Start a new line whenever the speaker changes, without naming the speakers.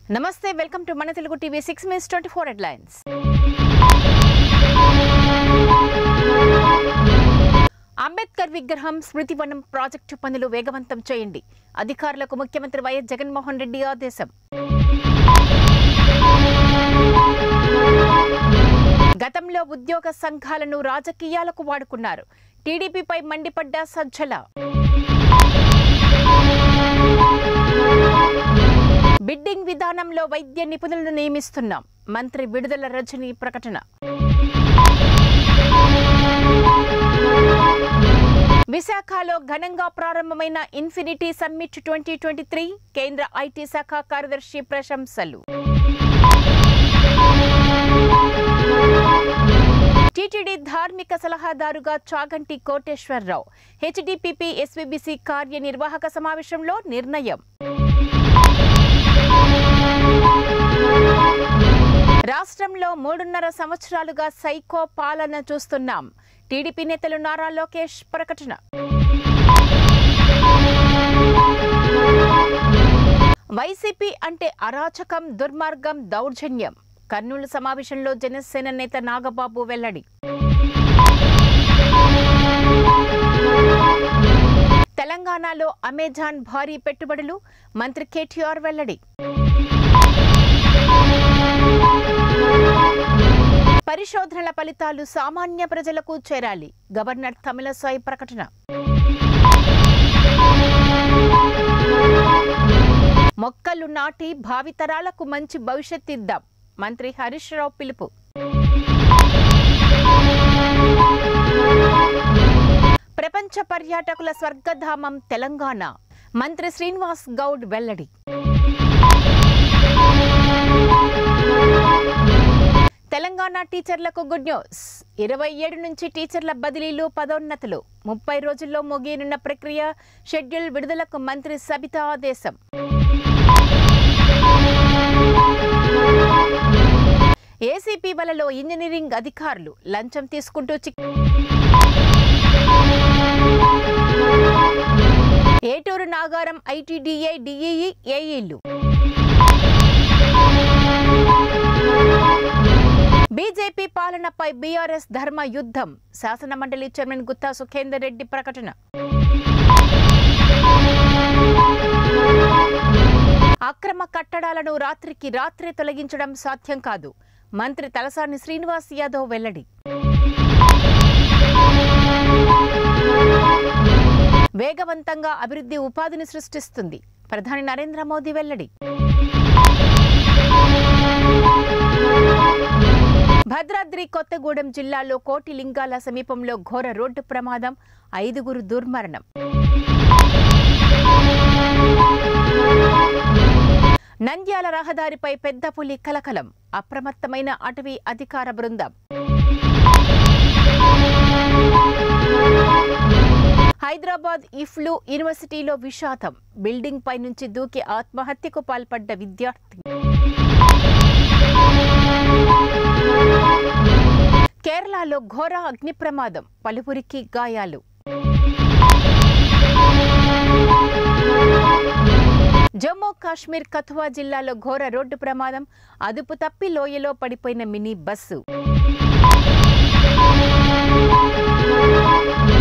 నమస్తే welcome to మన Telugu TV six minutes twenty four headlines Ambedkar విగ్రహం స్మృతివనం ప్రాజెక్టు పనులు వేగవంతం చేయండి అధికారులకు ముఖ్యమంత్రి వైఎస్ జగన్మోహన్ రెడ్డి ఆదేశం గతంలో ఉద్యోగ సంఘాలను రాజకీయాలకు వాడుకున్నారు టీడీపీపై మండిపడ్డ సజ్జల బిడ్డింగ్ విధానంలో వైద్య నిపుణులను నియమిస్తున్నాం మంత్రి విడుదల రజని ప్రకటన విశాఖలో ఘనంగా ప్రారంభమైన infinity summit twenty twenty three కేంద్ర ఐటీ శాఖ కార్యదర్శి ప్రశంసలు టీటీడీ ధార్మిక సలహాదారుగా చాగంటి కోటేశ్వరరావు హెచ్డిపిపి ఎస్వీబీసీ కార్యనిర్వాహక సమావేశంలో నిర్ణయం రాష్ట్రంలో మూడున్నర సంవత్సరాలుగా సైకో పాలన చూస్తున్నాం టీడీపీ నేతలు నారా లోకేష్ ప్రకటన వైసీపీ అంటే అరాచకం దుర్మార్గం దౌర్జన్యం కర్నూలు సమావేశంలో జనసేన నేత నాగబాబు వెల్లడి తెలంగాణలో అమెజాన్ భారీ పెట్టుబడులు మంత్రి కేటీఆర్ వెల్లడి పరిశోధనల ఫలితాలు సామాన్య ప్రజలకు చేరాలి గవర్నర్ తమిళసాయి ప్రకటన మొక్కలు నాటి భావితరాలకు మంచి భవిష్యత్ ఇద్దాం మంత్రి హరీష్ రావు పిలుపు ప్రపంచ పర్యాటకుల స్వర్గధామం తెలంగాణ మంత్రి శ్రీనివాస్ గౌడ్ వెల్లడి తెలంగాణ టీచర్లకు గుడ్ న్యూస్ ఇరవై ఏడు నుంచి టీచర్ల బదిలీలు పదోన్నతులు ముప్పై రోజుల్లో ముగియనున్న ప్రక్రియ షెడ్యూల్ విడుదలకు మంత్రి సబితా ఆదేశం ఏసీపీ వలలో ఇంజనీరింగ్ అధికారులు లంచం తీసుకుంటూ చిక్ ఏటూరు నాగారం ఐటీడీఏ డిఈఈ ఏఈలు బీజేపీ పాలనపై బీఆర్ఎస్ ధర్మ యుద్ధం శాసనమండలి చైర్మన్ గుత్తా సుఖేందర్ రెడ్డి ప్రకటన అక్రమ కట్టడాలను రాత్రికి రాత్రే తొలగించడం సాధ్యం కాదు మంత్రి తలసాని శ్రీనివాస్ యాదవ్ వెల్లడి వేగవంతంగా అభివృద్ధి ఉపాధిని సృష్టిస్తుంది ప్రధాని నరేంద్ర మోదీ వెల్లడి భద్రాద్రి కొత్తగూడెం జిల్లాలో కోటి లింగాల సమీపంలో ఘోర రోడ్డు ప్రమాదం ఐదుగురు దుర్మరణం నంద్యాల రహదారిపై పెద్ద పులి కలకలం అప్రమత్తమైన అటవీ అధికార బృందం హైదరాబాద్ ఇఫ్లు యూనివర్సిటీలో విషాదం బిల్డింగ్ పై నుంచి దూకి ఆత్మహత్యకు పాల్పడ్డ విద్యార్థి కేరళలో ఘోర అగ్ని ప్రమాదం పలువురికి గాయాలు జమ్మూ కాశ్మీర్ కథువా జిల్లాలో ఘోర రోడ్డు ప్రమాదం అదుపు తప్పి లోయలో పడిపోయిన మినీ బస్సు